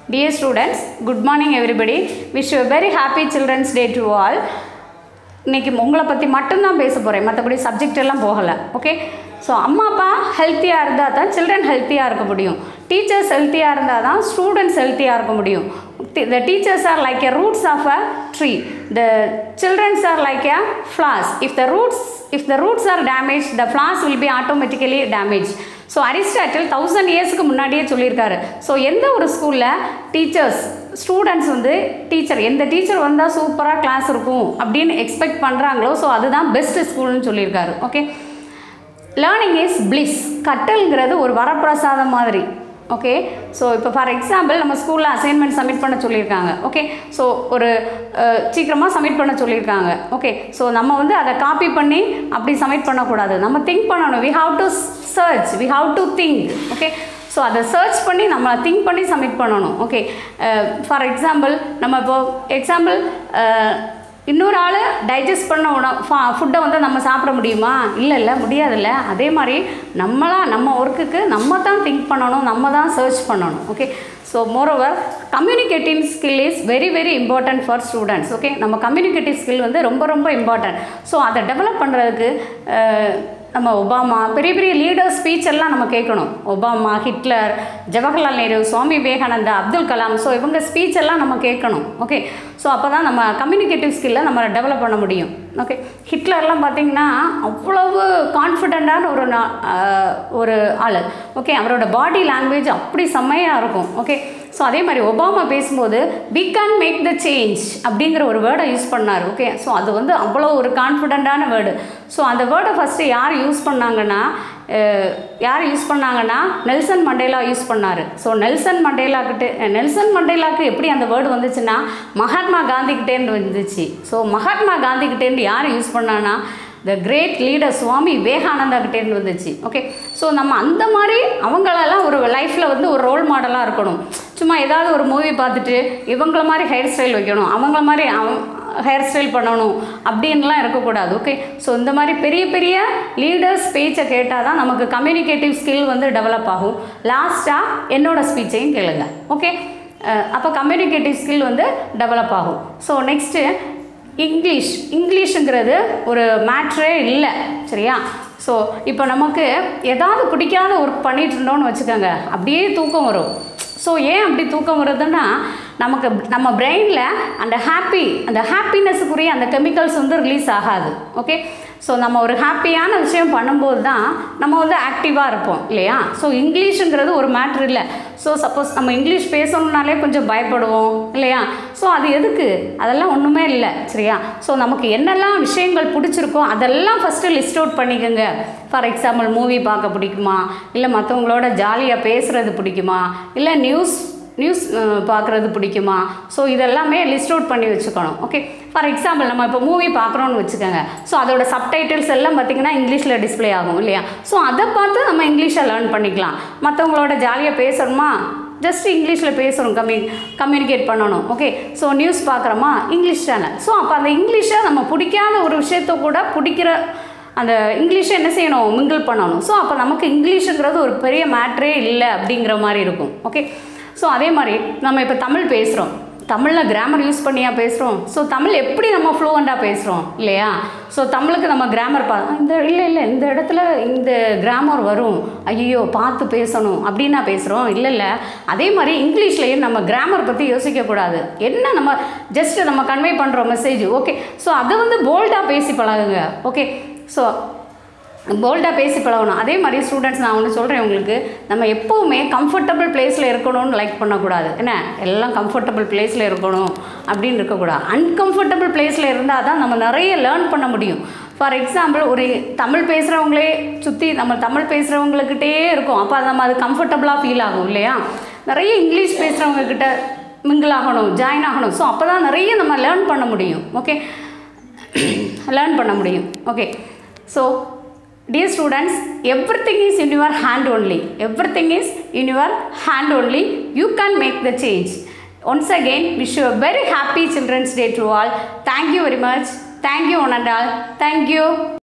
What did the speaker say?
Dear students, good morning everybody. Wish you a very happy Children's Day to all. இன்னைக்கு உங்களை பற்றி மட்டும்தான் பேச போகிறேன் மற்றபடி சப்ஜெக்ட் எல்லாம் போகலை ஓகே ஸோ அம்மா அப்பா ஹெல்த்தியாக இருந்தால் தான் சில்ட்ரன் ஹெல்த்தியாக இருக்க முடியும் டீச்சர்ஸ் ஹெல்த்தியாக இருந்தால் தான் ஸ்டூடெண்ட்ஸ் ஹெல்த்தியாக இருக்க முடியும் the teachers are like a roots of a tree the children's are like a flowers if the roots if the roots are damage the flowers will be automatically damage so Aristotle thousand இயர்ஸ்க்கு முன்னாடியே சொல்லியிருக்காரு so எந்த ஒரு ஸ்கூலில் teachers students வந்து teacher எந்த teacher வந்தால் சூப்பராக கிளாஸ் இருக்கும் அப்படின்னு எக்ஸ்பெக்ட் பண்ணுறாங்களோ ஸோ அதுதான் பெஸ்ட் ஸ்கூல்னு சொல்லியிருக்காரு ஓகே லேர்னிங் இஸ் பிளிஸ் கட்டல்ங்கிறது ஒரு வரப்பிரசாதம் மாதிரி ஓகே ஸோ இப்போ ஃபார் எக்ஸாம்பிள் நம்ம ஸ்கூலில் அசைன்மெண்ட் சப்மிட் பண்ண சொல்லியிருக்காங்க ஓகே ஸோ ஒரு சீக்கிரமாக சப்மிட் பண்ண சொல்லியிருக்காங்க ஓகே ஸோ நம்ம வந்து அதை காப்பி பண்ணி அப்படி சப்மிட் பண்ணக்கூடாது நம்ம திங்க் பண்ணணும் we have to search we have to think okay so அதை சர்ச் பண்ணி நம்ம திங்க் பண்ணி சப்மிட் பண்ணணும் ஓகே ஃபார் எக்ஸாம்பிள் நம்ம இப்போ எக்ஸாம்பிள் இன்னொரு ஆள் டைஜஸ்ட் பண்ண உணவு ஃபுட்டை வந்து நம்ம சாப்பிட முடியுமா இல்லை இல்லை முடியாதுல்ல அதே மாதிரி நம்மளாம் நம்ம ஒர்க்குக்கு நம்ம தான் திங்க் பண்ணணும் நம்ம தான் சர்ச் பண்ணணும் okay so moreover communicative skill is very very important for students okay நம்ம கம்யூனிகேட்டிவ் ஸ்கில் வந்து ரொம்ப ரொம்ப இம்பார்ட்டன்ட் ஸோ அதை டெவலப் பண்ணுறதுக்கு நம்ம ஒபாமா பெரிய பெரிய லீடர் ஸ்பீச் எல்லாம் நம்ம கேட்கணும் Obama Hitler Jawaharlal Nehru Swami Vivekananda Abdul Kalam so இவங்க ஸ்பீச் எல்லாம் நம்ம கேட்கணும் ஓகே ஸோ அப்போ தான் நம்ம கம்யூனிகேட்டிவ் ஸ்கில்லை நம்ம டெவலப் பண்ண முடியும் ஓகே ஹிட்லர்லாம் பார்த்திங்கன்னா அவ்வளவு கான்ஃபிடெண்ட்டான ஒரு ஒரு ஆள் ஓகே அவரோட பாடி லாங்குவேஜ் அப்படி செம்மையாக இருக்கும் ஓகே ஸோ அதே மாதிரி ஒபாமா பேசும்போது we can make the change அப்படிங்கிற ஒரு வேர்டை யூஸ் பண்ணார் ஓகே ஸோ அது வந்து அவ்வளோ ஒரு கான்ஃபிடெண்ட்டான வேர்டு ஸோ அந்த வேர்டை ஃபஸ்ட்டு யார் யூஸ் பண்ணாங்கன்னா யார் யூஸ் பண்ணாங்கன்னா நெல்சன் மண்டேலா யூஸ் பண்ணார் ஸோ நெல்சன் மண்டேலாக்கிட்ட நெல்சன் மண்டேலாவுக்கு எப்படி அந்த வேர்டு வந்துச்சுன்னா மகாத்மா காந்திக்கிட்டேருந்து வந்துச்சு ஸோ மகாத்மா காந்திக்கிட்டேருந்து யார் யூஸ் பண்ணான்னா the great leader Swami Vivekananda கிட்டேருந்து வந்துச்சு ஓகே ஸோ நம்ம அந்த மாதிரி அவங்களெல்லாம் ஒரு லைஃப்பில் வந்து ஒரு ரோல் மாடலாக இருக்கணும் சும்மா ஏதாவது ஒரு மூவி பார்த்துட்டு இவங்கள மாதிரி ஹேர் ஸ்டைல் வைக்கணும் அவங்கள மாதிரி அவ ஹேர் ஸ்டைல் பண்ணணும் அப்படின்லாம் இருக்கக்கூடாது ஓகே ஸோ இந்த மாதிரி பெரிய பெரிய லீடர்ஸ் ஸ்பீச்சை கேட்டால் தான் நமக்கு கம்யூனிகேட்டிவ் ஸ்கில் வந்து டெவலப் ஆகும் லாஸ்ட்டாக என்னோடய ஸ்பீச்சையும் கேளுங்க ஓகே அப்போ கம்யூனிகேட்டிவ் ஸ்கில் வந்து டெவலப் ஆகும் ஸோ நெக்ஸ்ட்டு இங்கிலீஷ் இங்கிலீஷுங்கிறது ஒரு மேட்ரே இல்லை சரியா ஸோ இப்போ நமக்கு ஏதாவது பிடிக்காத ஒர்க் பண்ணிகிட்டு இருந்தோம்னு வச்சுக்கோங்க அப்படியே தூக்கம் வரும் ஸோ ஏன் அப்படி தூக்கம் வருதுன்னா நமக்கு நம்ம பிரெயினில் அந்த ஹாப்பி அந்த ஹாப்பினஸுக்குரிய அந்த கெமிக்கல்ஸ் வந்து ரிலீஸ் ஆகாது ஓகே ஸோ நம்ம ஒரு ஹாப்பியான விஷயம் பண்ணும்போது தான் நம்ம வந்து ஆக்டிவாக இருப்போம் இல்லையா ஸோ இங்கிலீஷுங்கிறது ஒரு மேட்ரு இல்லை ஸோ சப்போஸ் நம்ம இங்கிலீஷ் பேசணுன்னாலே கொஞ்சம் பயப்படுவோம் இல்லையா ஸோ அது எதுக்கு அதெல்லாம் ஒன்றுமே இல்லை சரியா ஸோ நமக்கு என்னெல்லாம் விஷயங்கள் பிடிச்சிருக்கோ அதெல்லாம் ஃபஸ்ட்டு லிஸ்ட் அவுட் பண்ணிக்கோங்க ஃபார் எக்ஸாம்பிள் மூவி பார்க்க பிடிக்குமா இல்லை மற்றவங்களோட ஜாலியாக பேசுகிறது பிடிக்குமா இல்லை நியூஸ் நியூஸ் பார்க்குறது பிடிக்குமா ஸோ இதெல்லாமே லிஸ்ட் அவுட் பண்ணி வச்சுக்கணும் ஓகே ஃபார் எக்ஸாம்பிள் நம்ம இப்போ மூவி பார்க்குறோன்னு வச்சுக்கோங்க ஸோ அதோட சப்டைட்டில்ஸ் எல்லாம் பார்த்திங்கன்னா இங்கிலீஷில் டிஸ்பிளே ஆகும் இல்லையா ஸோ அதை பார்த்து நம்ம இங்கிலீஷை லேர்ன் பண்ணிக்கலாம் மற்றவங்களோட ஜாலியாக பேசணுமா ஜஸ்ட் இங்கிலீஷில் பேசணும் கம்யூ கம்யூனிகேட் பண்ணணும் ஓகே ஸோ நியூஸ் பார்க்குறோமா இங்கிலீஷ் சேனல் ஸோ அப்போ அந்த இங்கிலீஷை நம்ம பிடிக்காத ஒரு விஷயத்த கூட பிடிக்கிற அந்த இங்கிலீஷை என்ன செய்யணும் மிங்கிள் பண்ணணும் ஸோ அப்போ நமக்கு இங்கிலீஷுங்கிறது ஒரு பெரிய மேட்ரே இல்லை அப்படிங்கிற மாதிரி இருக்கும் ஓகே ஸோ அதே மாதிரி நம்ம இப்போ தமிழ் பேசுகிறோம் தமிழில் கிராமர் யூஸ் பண்ணியா பேசுகிறோம் ஸோ தமிழ் எப்படி நம்ம ஃப்ளூவெண்ட்டாக பேசுகிறோம் இல்லையா ஸோ தமிழுக்கு நம்ம கிராமர் பா இந்த இல்லை இல்லை இந்த இடத்துல இந்த கிராமர் வரும் ஐயோ பார்த்து பேசணும் அப்படின்னா பேசுகிறோம் இல்லை இல்லை அதே மாதிரி இங்கிலீஷ்லேயும் நம்ம கிராமர் பற்றி யோசிக்கக்கூடாது என்ன நம்ம ஜஸ்ட் நம்ம கன்வே பண்ணுறோம் மெசேஜ் ஓகே ஸோ அதை வந்து போல்டாக பேசி பழகுங்க ஓகே ஸோ போல்டாக பேசி பழகணும் அதே மாதிரி ஸ்டூடெண்ட்ஸ் நான் ஒன்று சொல்கிறேன் உங்களுக்கு நம்ம எப்போவுமே கம்ஃபர்டபுள் பிளேஸில் இருக்கணும்னு லைக் பண்ணக்கூடாது என்ன எல்லாம் கம்ஃபர்டபுள் பிளேஸில் இருக்கணும் அப்படின்னு இருக்கக்கூடாது அன்கம்ஃபர்டபுள் பிளேஸில் இருந்தால் தான் நம்ம நிறைய லேர்ன் பண்ண முடியும் ஃபார் எக்ஸாம்பிள் ஒரு தமிழ் பேசுகிறவங்களே சுற்றி நம்ம தமிழ் பேசுகிறவங்கக்கிட்டே இருக்கும் அப்போ நம்ம அது கம்ஃபர்டபுளாக ஃபீல் ஆகும் இல்லையா நிறைய இங்கிலீஷ் பேசுகிறவங்கக்கிட்ட மிங்கிள் ஆகணும் ஜாயின் ஆகணும் ஸோ அப்போ தான் நிறைய நம்ம லேர்ன் பண்ண முடியும் ஓகே லேர்ன் பண்ண முடியும் okay so Dear students, everything is in your hand only. Everything is in your hand only. You can make the change. Once again, wish you a very happy Children's Day to all. Thank you very much. Thank you, one and all. Thank you.